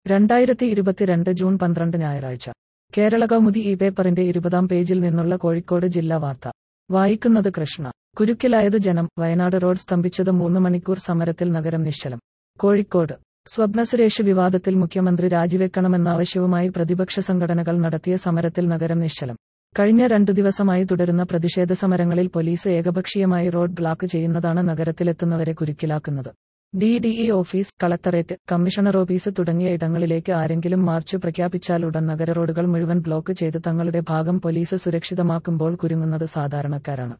രണ്ടായിരത്തി ഇരുപത്തിരണ്ട് ജൂൺ പന്ത്രണ്ട് ഞായറാഴ്ച കേരള കൗമുദി ഈ പേപ്പറിന്റെ ഇരുപതാം പേജിൽ നിന്നുള്ള കോഴിക്കോട് ജില്ലാ വാർത്ത വായിക്കുന്നത് കൃഷ്ണ കുരുക്കിലായത് ജനം വയനാട് റോഡ് സ്തംഭിച്ചത് മൂന്ന് മണിക്കൂർ സമരത്തിൽ നഗരം നിശ്ചലം കോഴിക്കോട് സ്വപ്ന സുരേഷ് വിവാദത്തിൽ മുഖ്യമന്ത്രി രാജിവെക്കണമെന്ന ആവശ്യവുമായി പ്രതിപക്ഷ സംഘടനകൾ നടത്തിയ സമരത്തിൽ നഗരം നിശ്ചലം കഴിഞ്ഞ രണ്ടു ദിവസമായി തുടരുന്ന പ്രതിഷേധ സമരങ്ങളിൽ പോലീസ് ഏകപക്ഷീയമായി റോഡ് ബ്ലോക്ക് ചെയ്യുന്നതാണ് നഗരത്തിലെത്തുന്നവരെ കുരുക്കിലാക്കുന്നത് D D E office collectorate commissioner office തുടങ്ങിയ ഇടങ്ങളിലേക്ക് ആരെങ്കിലും മാർച്ച് പ്രഖ്യാപിച്ചാൽ ഉടൻ നഗര റോഡുകൾ മുഴുവൻ ബ്ലോക്ക് ചെയ്ത് തങ്ങളുടെ ഭാഗം പോലീസ് സുരക്ഷിതമാക്കുമ്പോൾ കുരുങ്ങുന്നത് സാധാരണക്കാരാണ്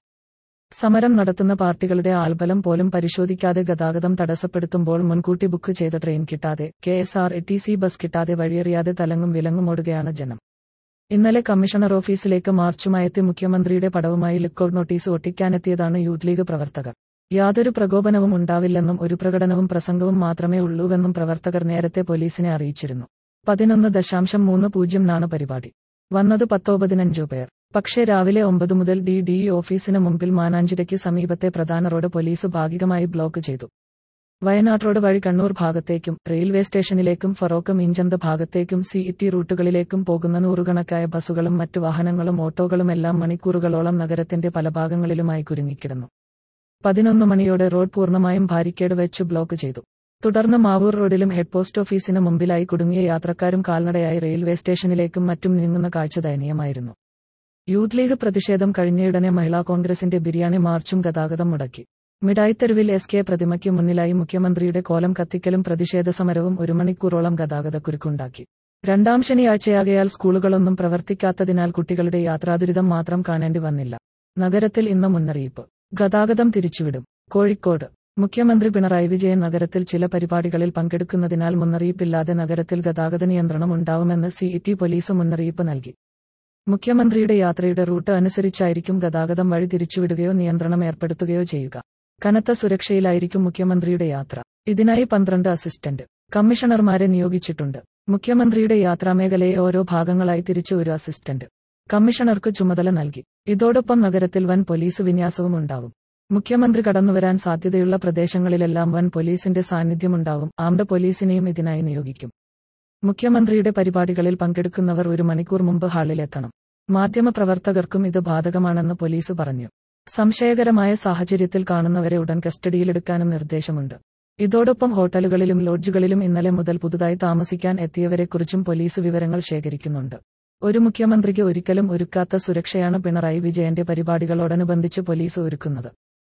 സമരം നടത്തുന്ന പാർട്ടികളുടെ ആൾബലം പോലും പരിശോധിക്കാതെ ഗതാഗതം തടസ്സപ്പെടുത്തുമ്പോൾ മുൻകൂട്ടി ബുക്ക് ചെയ്ത ട്രെയിൻ കിട്ടാതെ K S R T C bus കിട്ടാതെ വഴിയറിയാതെ തലങ്ങും വിലങ്ങും ഓടുകയാണ് ജനം ഇന്നലെ കമ്മീഷണർ ഓഫീസിലേക്ക് മാർച്ചുമായെത്തി മുഖ്യമന്ത്രിയുടെ പടവുമായി ലുക്കൌട്ട് നോട്ടീസ് ഒട്ടിക്കാനെത്തിയതാണ് യൂത്ത് ലീഗ് പ്രവർത്തകർ യാതൊരു പ്രകോപനവും ഉണ്ടാവില്ലെന്നും ഒരു പ്രകടനവും പ്രസംഗവും മാത്രമേ ഉള്ളൂവെന്നും പ്രവർത്തകർ നേരത്തെ പോലീസിനെ അറിയിച്ചിരുന്നു പതിനൊന്ന് ദശാംശം മൂന്ന് പൂജ്യംനാണ് പരിപാടി വന്നത് പത്തോ പതിനഞ്ചോ പേർ പക്ഷേ രാവിലെ ഒമ്പത് മുതൽ ഡി ഡി ഇ ഓഫീസിന് മുമ്പിൽ മാനാഞ്ചിരയ്ക്ക് സമീപത്തെ പ്രധാന റോഡ് പോലീസ് ഭാഗികമായി ബ്ലോക്ക് ചെയ്തു വയനാട് റോഡ് വഴി കണ്ണൂർ ഭാഗത്തേക്കും റെയിൽവേ സ്റ്റേഷനിലേക്കും ഫറോക്ക് മീഞ്ചന്ത ഭാഗത്തേക്കും സി ടി റൂട്ടുകളിലേക്കും പോകുന്ന നൂറുകണക്കായ ബസ്സുകളും മറ്റു വാഹനങ്ങളും ഓട്ടോകളുമെല്ലാം മണിക്കൂറുകളോളം നഗരത്തിന്റെ പല ഭാഗങ്ങളിലുമായി കുരുങ്ങിക്കിടന്നു പതിനൊന്ന് മണിയോടെ റോഡ് പൂർണ്ണമായും ബാരിക്കേഡ് വെച്ച് ബ്ലോക്ക് ചെയ്തു തുടർന്ന് മാവൂർ റോഡിലും ഹെഡ് പോസ്റ്റ് ഓഫീസിന് മുമ്പിലായി കുടുങ്ങിയ യാത്രക്കാരും കാൽനടയായി റെയിൽവേ സ്റ്റേഷനിലേക്കും മറ്റും നീങ്ങുന്ന കാഴ്ച ദയനീയമായിരുന്നു യൂത്ത് ലീഗ് പ്രതിഷേധം കഴിഞ്ഞയുടനെ മഹിളാ കോൺഗ്രസിന്റെ ബിരിയാണി മാർച്ചും ഗതാഗതം മുടക്കി മിഠായിത്തെരുവിൽ എസ് കെ പ്രതിമയ്ക്ക് മുന്നിലായി മുഖ്യമന്ത്രിയുടെ കോലം കത്തിക്കലും പ്രതിഷേധ സമരവും ഒരു മണിക്കൂറോളം ഗതാഗതക്കുരുക്കുണ്ടാക്കി രണ്ടാം ശനിയാഴ്ചയാകയാൽ സ്കൂളുകളൊന്നും പ്രവർത്തിക്കാത്തതിനാൽ കുട്ടികളുടെ യാത്രാദുരിതം മാത്രം കാണേണ്ടി വന്നില്ല നഗരത്തിൽ ഇന്ന് മുന്നറിയിപ്പ് ഗതാഗതം തിരിച്ചുവിടും കോഴിക്കോട് മുഖ്യമന്ത്രി പിണറായി വിജയൻ നഗരത്തിൽ ചില പരിപാടികളിൽ പങ്കെടുക്കുന്നതിനാൽ മുന്നറിയിപ്പില്ലാതെ നഗരത്തിൽ ഗതാഗത നിയന്ത്രണം ഉണ്ടാവുമെന്ന് സി ടി പോലീസ് മുന്നറിയിപ്പ് നൽകി മുഖ്യമന്ത്രിയുടെ യാത്രയുടെ റൂട്ട് അനുസരിച്ചായിരിക്കും ഗതാഗതം വഴി തിരിച്ചുവിടുകയോ നിയന്ത്രണം ഏർപ്പെടുത്തുകയോ ചെയ്യുക കനത്ത സുരക്ഷയിലായിരിക്കും മുഖ്യമന്ത്രിയുടെ യാത്ര ഇതിനായി പന്ത്രണ്ട് അസിസ്റ്റന്റ് കമ്മീഷണർമാരെ നിയോഗിച്ചിട്ടുണ്ട് മുഖ്യമന്ത്രിയുടെ യാത്രാമേഖലയെ ഓരോ ഭാഗങ്ങളായി തിരിച്ച് ഒരു അസിസ്റ്റന്റ് കമ്മീഷണർക്ക് ചുമതല നൽകി ഇതോടൊപ്പം നഗരത്തിൽ വൻ പോലീസ് വിന്യാസവും ഉണ്ടാവും മുഖ്യമന്ത്രി കടന്നുവരാൻ സാധ്യതയുള്ള പ്രദേശങ്ങളിലെല്ലാം വൻ പോലീസിന്റെ സാന്നിധ്യമുണ്ടാവും ആംഡ് പോലീസിനെയും ഇതിനായി നിയോഗിക്കും മുഖ്യമന്ത്രിയുടെ പരിപാടികളിൽ പങ്കെടുക്കുന്നവർ ഒരു മണിക്കൂർ മുമ്പ് ഹാളിലെത്തണം മാധ്യമപ്രവർത്തകർക്കും ഇത് ബാധകമാണെന്ന് പോലീസ് പറഞ്ഞു സംശയകരമായ സാഹചര്യത്തിൽ കാണുന്നവരെ ഉടൻ കസ്റ്റഡിയിലെടുക്കാനും നിർദ്ദേശമുണ്ട് ഇതോടൊപ്പം ഹോട്ടലുകളിലും ലോഡ്ജുകളിലും ഇന്നലെ മുതൽ പുതുതായി താമസിക്കാൻ എത്തിയവരെക്കുറിച്ചും പോലീസ് വിവരങ്ങൾ ശേഖരിക്കുന്നുണ്ട് ഒരു മുഖ്യമന്ത്രിക്ക് ഒരിക്കലും ഒരുക്കാത്ത സുരക്ഷയാണ് പിണറായി വിജയന്റെ പരിപാടികളോടനുബന്ധിച്ച് പോലീസ് ഒരുക്കുന്നത്